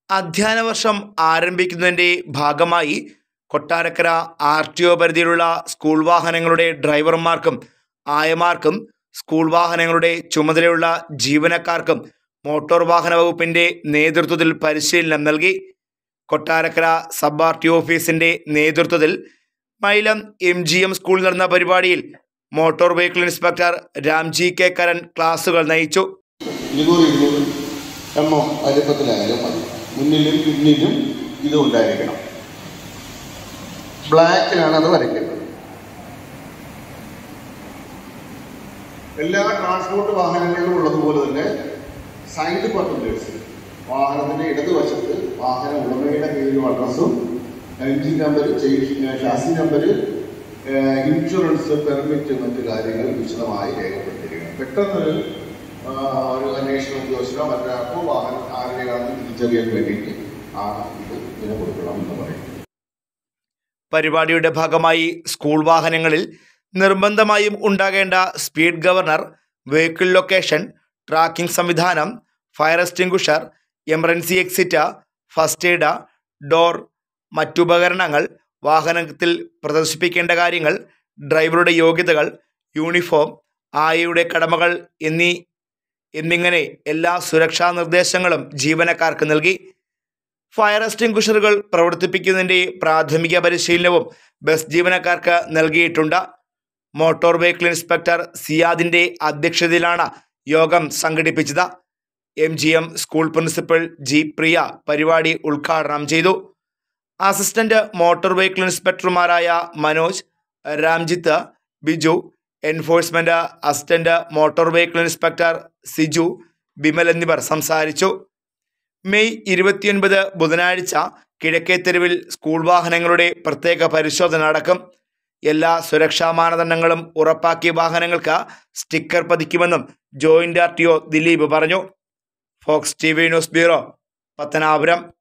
അധ്യയന വർഷം ആരംഭിക്കുന്നതിൻ്റെ ഭാഗമായി കൊട്ടാരക്കര ആർ ടി ഒ പരിധിയിലുള്ള സ്കൂൾ വാഹനങ്ങളുടെ ഡ്രൈവർമാർക്കും ആയമാർക്കും സ്കൂൾ വാഹനങ്ങളുടെ ചുമതലയുള്ള ജീവനക്കാർക്കും മോട്ടോർ വാഹന വകുപ്പിൻ്റെ നേതൃത്വത്തിൽ പരിശീലനം നൽകി കൊട്ടാരക്കര സബ് ആർ ടി ഓഫീസിൻ്റെ നേതൃത്വത്തിൽ മൈലം എം ജി എം സ്കൂളിൽ നടന്ന പരിപാടിയിൽ motor vehicle inspector Ramji K Karan ക്ലാസുകൾ നയിച്ചു ഇരുന്നൂറ് ഇരുന്നൂറ് എം എം വലിപ്പത്തിലായാലും മതി മുന്നിലും പിന്നിലും ഇത് ഉണ്ടായിരിക്കണം ബ്ലാക്കിലാണ് അത് വരയ്ക്കേണ്ടത് എല്ലാ ട്രാൻസ്പോർട്ട് വാഹനങ്ങളിലും ഉള്ളതുപോലെ തന്നെ സൈഡ് പർട്ടിക്കുലേഴ്സ് വാഹനത്തിന്റെ ഇടതുവശത്ത് വാഹന ഉടമയുടെ പേരും അഡ്രസ്സും engine number chassis number insurance permit മറ്റു കാര്യങ്ങൾ വിശദമായി രേഖപ്പെടുത്തിയിരിക്കണം പെട്ടെന്നൊരു ആ, ഒരു അന്വേഷണ ഉദ്യോഗസ്ഥനോ മറ്റൊരാൾക്കോ വാഹനം ആരുടെയാണെന്ന് തിരിച്ചറിയാൻ വേണ്ടിയിട്ട് ആണ് ഇത് ഇതിനെ കൊടുക്കണം എന്ന് പറയുന്നത് പരിപാടിയുടെ ഭാഗമായി സ്കൂൾ വാഹനങ്ങളിൽ നിർബന്ധമായും ഉണ്ടാകേണ്ട speed governor vehicle location tracking സംവിധാനം fire extinguisher emergency exit first aid door മറ്റുപകരണങ്ങൾ വാഹനത്തിൽ പ്രദർശിപ്പിക്കേണ്ട കാര്യങ്ങൾ ഡ്രൈവറുടെ യോഗ്യതകൾ യൂണിഫോം ആയയുടെ കടമകൾ എന്നീ എന്നിങ്ങനെ എല്ലാ സുരക്ഷാ നിർദ്ദേശങ്ങളും ജീവനക്കാർക്ക് നൽകി ഫയർ എക്സ്റ്റിംഗ്വിഷറുകൾ പ്രവർത്തിപ്പിക്കുന്നതിൻ്റെ പ്രാഥമിക പരിശീലനവും ബസ് ജീവനക്കാർക്ക് നൽകിയിട്ടുണ്ട് മോട്ടോർ വെഹിക്കിൾ ഇൻസ്പെക്ടർ സിയാദിൻ്റെ അധ്യക്ഷതയിലാണ് യോഗം സംഘടിപ്പിച്ചത് M G M school principal G Priya പരിപാടി ഉദ്ഘാടനം ചെയ്തു അസിസ്റ്റന്റ് മോട്ടോർ വെഹിക്കിൾ ഇൻസ്പെക്ടർമാരായ Manoj Ramjith Biju enforcement assistant motor vehicle inspector Siju Bimal എന്നിവർ സംസാരിച്ചു മെയ് ഇരുപത്തിയൊൻപത് ബുധനാഴ്ച കിഴക്കേത്തെരുവിൽ സ്കൂൾ വാഹനങ്ങളുടെ പ്രത്യേക പരിശോധന നടക്കും എല്ലാ സുരക്ഷാ മാനദണ്ഡങ്ങളും ഉറപ്പാക്കിയ വാഹനങ്ങൾക്ക് സ്റ്റിക്കർ പതിക്കുമെന്നും joint R T O Dileep പറഞ്ഞു Fox T V news bureau Pathanapuram